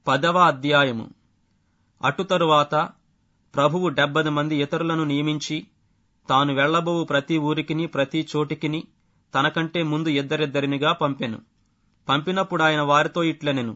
పదవ అధ్యాయము అటు తరువాత ప్రభువు డెబ్బది మంది ఇతరులను నియమించి తాను వెళ్లబోవు ప్రతి ఊరికిని ప్రతి చోటికిని తనకంటే ముందు ఇద్దరిద్దరినిగా పంపెను పంపినప్పుడు ఆయన వారితో ఇట్లనెను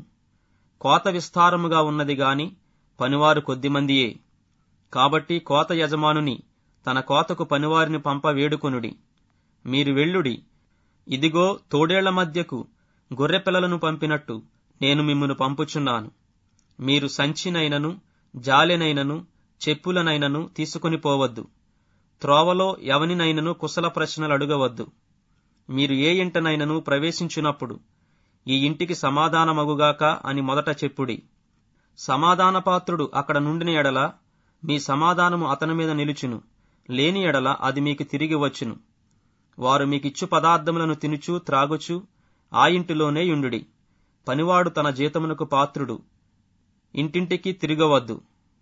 కోత విస్తారముగా ఉన్నది గాని పనివారు కొద్దిమందియే కాబట్టి కోత యజమానుని తన కోతకు పనివారిని పంప వేడుకొనుడి మీరు వెళ్ళుడి ఇదిగో తోడేళ్ల మధ్యకు గొర్రెపిల్లలను పంపినట్టు నేను మిమ్మును పంపుచున్నాను మీరు సంచినైనను జాలెనైనను చెప్పులనైనను తీసుకుని పోవద్దు త్రోవలో ఎవనినైనను కుశల ప్రశ్నలు అడుగవద్దు మీరు ఏ ఇంటనైనను ప్రవేశించినప్పుడు ఈ ఇంటికి సమాధానమగుగాక అని మొదట చెప్పుడి సమాధానపాత్రుడు అక్కడ నుండిన ఎడల మీ సమాధానము అతని మీద నిలుచును లేని ఎడల అది మీకు తిరిగి వచ్చును వారు మీకిచ్చు పదార్థములను తినుచు త్రాగుచు ఆ ఇంటిలోనే యుండుడి పనివాడు తన జీతమునకు పాత్రుడు ఇంటింటికి తిరగవద్దు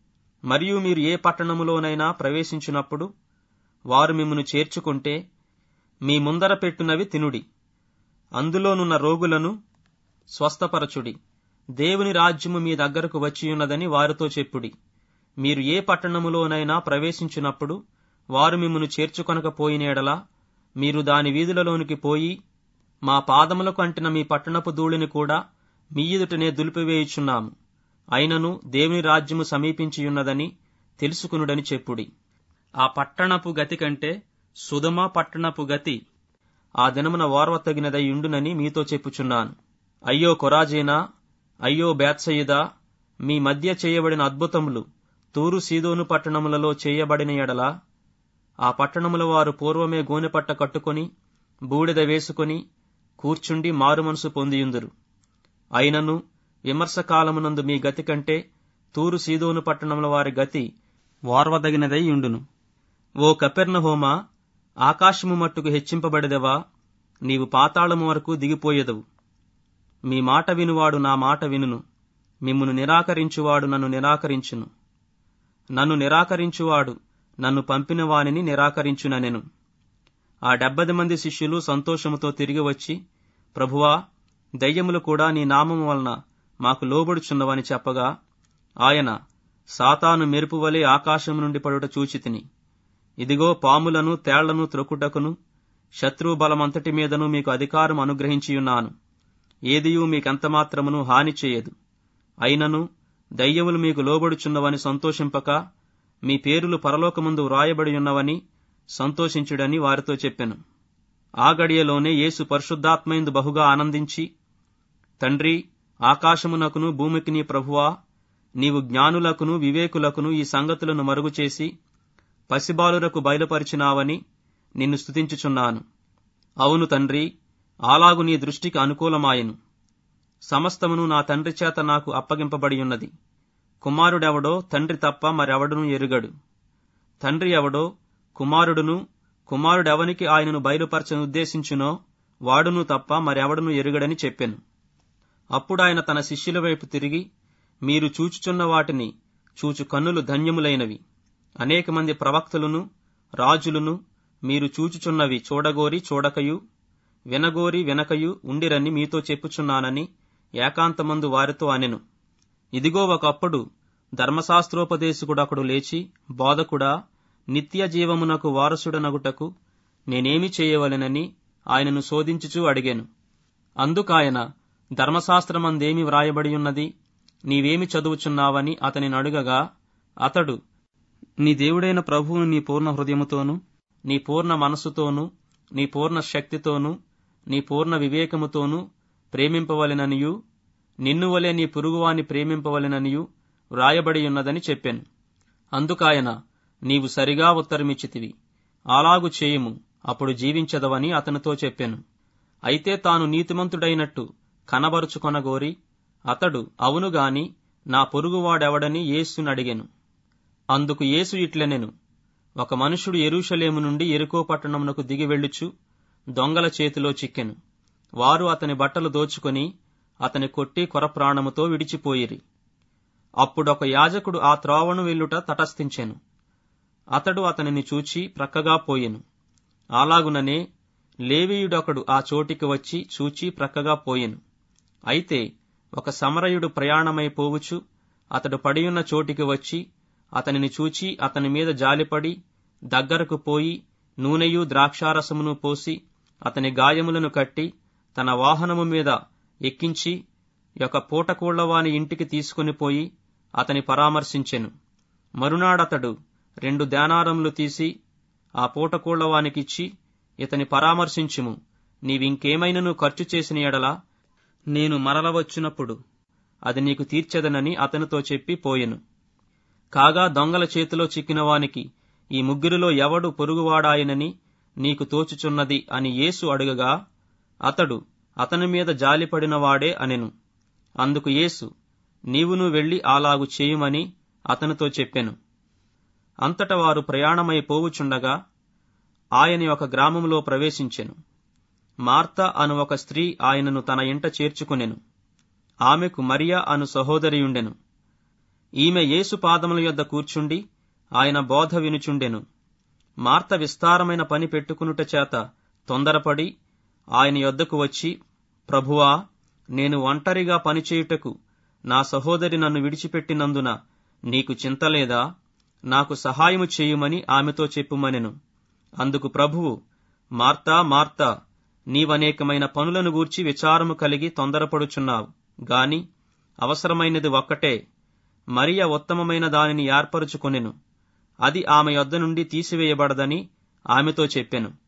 మరియు మీరు ఏ పట్టణములోనైనా ప్రవేశించినప్పుడు వారు మిమ్మను చేర్చుకుంటే మీ ముందర పెట్టునవి తినుడి అందులోనున్న రోగులను స్వస్థపరచుడి దేవుని రాజ్యము మీ దగ్గరకు వచ్చియున్నదని వారితో చెప్పుడి మీరు ఏ పట్టణములోనైనా ప్రవేశించినప్పుడు వారు మిమ్మను చేర్చుకొనకపోయినేడలా మీరు దాని వీధులలోనికి పోయి మా పాదములకు అంటిన మీ పట్టణపు ధూళిని కూడా మీ ఎదుటనే దులిపివేయుచున్నాము అయినను దేవుని రాజ్యము సమీపించియున్నదని తెలుసుకునుడని చెప్పుడి ఆ పట్టణపు గతి కంటే సుధమ పట్టణపు గతి ఆ దినమున ఓర్వ తగినదై ఉండునని మీతో చెప్పుచున్నాను అయ్యో కొరాజేనా అయ్యో బేత్సయిదా మీ మధ్య చేయబడిన అద్భుతములు తూరు సీదోను పట్టణములలో చేయబడిన ఎడల ఆ పట్టణముల వారు పూర్వమే గోనెపట్ట కట్టుకొని బూడిద వేసుకొని కూర్చుండి మారుమనసు పొందియుందురు అయినను విమర్శకాలమునందు మీ గతి కంటే తూరు సీదోను పట్టణముల వారి గతి వార్వదగినదై ఉండును ఓ కపెర్నహోమా ఆకాశము మట్టుకు హెచ్చింపబడిదవా నీవు పాతాళము వరకు దిగిపోయేదవు మీ మాట వినువాడు నా మాట వినును మిమ్మును నిరాకరించువాడు నన్ను నిరాకరించును నన్ను నిరాకరించువాడు నన్ను పంపిన వానిని నిరాకరించుననెను ఆ డెబ్బది మంది శిష్యులు సంతోషముతో తిరిగి వచ్చి ప్రభువా దయ్యములు కూడా నీ నామము వలన మాకు లోబడుచున్నవని చెప్పగా ఆయన సాతాను మెరుపు వలె ఆకాశము నుండి పడుట చూచితిని ఇదిగో పాములను తేళ్లను త్రొక్కుటకును శత్రు బలమంతటి మీదను మీకు అధికారం అనుగ్రహించియున్నాను ఏదియూ మీకెంతమాత్రమును హాని చేయదు అయినను దయ్యములు మీకు లోబడుచున్నవని సంతోషింపక మీ పేరులు పరలోకముందు వ్రాయబడి ఉన్నవని సంతోషించుడని వారితో చెప్పెను ఆ గడియలోనే యేసు పరిశుద్ధాత్మయందు బహుగా ఆనందించి తండ్రి ఆకాశమునకును భూమికిని ప్రభువా నీవు జ్ఞానులకును వివేకులకును ఈ సంగతులను మరుగు చేసి పసిబాలురకు బయలుపరిచినావని నిన్ను స్తుతించుచున్నాను అవును తండ్రి అలాగు నీ దృష్టికి అనుకూలమాయెను సమస్తమును నా తండ్రి చేత నాకు అప్పగింపబడి ఉన్నది కుమారుడెవడో తండ్రి తప్ప మరెవడును ఎరుగడు తండ్రి ఎవడో కుమారుడును కుమారుడెవనికి ఆయనను బయలుపరచను ఉద్దేశించునో వాడును తప్ప మరెవడును ఎరుగడని చెప్పెను అప్పుడు ఆయన తన శిష్యుల వైపు తిరిగి మీరు చూచుచున్న వాటిని చూచు కన్నులు ధన్యములైనవి అనేక మంది ప్రవక్తలను రాజులను మీరు చూచుచున్నవి చూడగోరి చూడకయు వినగోరి వినకయు ఉండిరని మీతో చెప్పుచున్నానని ఏకాంతమందు వారితో అనెను ఇదిగో ఒకప్పుడు ధర్మశాస్త్రోపదేశకుడొకడు లేచి బోధకుడా నిత్య జీవమునకు వారసుడనగుటకు నేనేమి చేయవలెనని ఆయనను శోధించుచూ అడిగాను అందుకాయన ధర్మశాస్త్రమందేమి వ్రాయబడి ఉన్నది నీవేమి చదువుచున్నావని అతనిని అడుగగా అతడు నీ దేవుడైన ప్రభువును నీ పూర్ణ హృదయముతోను నీ పూర్ణ మనస్సుతోనూ నీ పూర్ణ శక్తితోనూ నీ పూర్ణ వివేకముతోనూ ప్రేమింపవలెననియు నిన్ను వలె నీ పురుగువాని ప్రేమింపవలెననియు వ్రాయబడి ఉన్నదని చెప్పాను అందుకాయన నీవు సరిగా ఉత్తరమిచ్చితివి అలాగు చేయుము అప్పుడు జీవించదవని అతనితో చెప్పాను అయితే తాను నీతిమంతుడైనట్టు కనబరుచుకొనగోరి అతడు అవునుగాని నా పొరుగువాడెవడని యేసుని అడిగెను అందుకు యేసు ఇట్లనెను ఒక మనుషుడు ఎరుషలేము నుండి ఎరుకో పట్టణమునకు దిగి వెళ్ళుచు దొంగల చేతిలో చిక్కెను వారు అతని బట్టలు దోచుకొని అతని కొట్టి కొరప్రాణముతో విడిచిపోయిరి అప్పుడొక యాజకుడు ఆ త్రోవను వెళ్ళుట తటస్థించెను అతడు అతనిని చూచి ప్రక్కగా పోయెను అలాగుననే లేవీయుడొకడు ఆ చోటికి వచ్చి చూచి ప్రక్కగా పోయెను అయితే ఒక సమరయుడు ప్రయాణమై పోవుచు అతడు పడియున్న చోటికి వచ్చి అతనిని చూచి అతని మీద జాలిపడి దగ్గరకు పోయి నూనెయు ద్రాక్షారసమును పోసి అతని గాయములను కట్టి తన వాహనము మీద ఎక్కించి ఒక పూటకూళ్లవాని ఇంటికి తీసుకుని పోయి అతని పరామర్శించెను మరునాడతడు రెండు దానారములు తీసి ఆ పూటకూళ్లవానికిచ్చి ఇతని పరామర్శించుము నీవింకేమైనను ఖర్చు చేసిన ఎడల నేను మరల వచ్చినప్పుడు అది నీకు తీర్చెదనని అతనితో చెప్పి పోయెను కాగా దొంగల చేతిలో చిక్కిన వానికి ఈ ముగ్గురిలో ఎవడు పొరుగువాడాయనని నీకు తోచుచున్నది అని యేసు అడుగగా అతడు అతని మీద జాలిపడినవాడే అనెను అందుకు యేసు నీవును వెళ్లి అలాగు చేయుమని అతనితో చెప్పెను అంతట వారు ప్రయాణమై పోవుచుండగా ఆయని ఒక గ్రామంలో ప్రవేశించెను మార్త అను ఒక స్త్రీ ఆయనను తన ఇంట చేర్చుకునెను ఆమెకు మరియా అను సహోదరియుండెను ఈమె యేసు పాదముల యొద్ద కూర్చుండి ఆయన బోధ వినుచుండెను మార్త విస్తారమైన పని పెట్టుకునుట చేత తొందరపడి ఆయన యొద్దకు వచ్చి ప్రభువా నేను ఒంటరిగా పనిచేయుటకు నా సహోదరి నన్ను విడిచిపెట్టినందున నీకు చింతలేదా నాకు సహాయము చేయుమని ఆమెతో చెప్పుమనెను అందుకు ప్రభువు మార్తా మార్తా నీవనేకమైన పనులను గూర్చి విచారము కలిగి తొందరపడుచున్నావు గాని అవసరమైనది ఒక్కటే మరియ ఉత్తమమైన దానిని ఏర్పరచుకొనెను అది ఆమె యొద్ద నుండి తీసివేయబడదని ఆమెతో చెప్పెను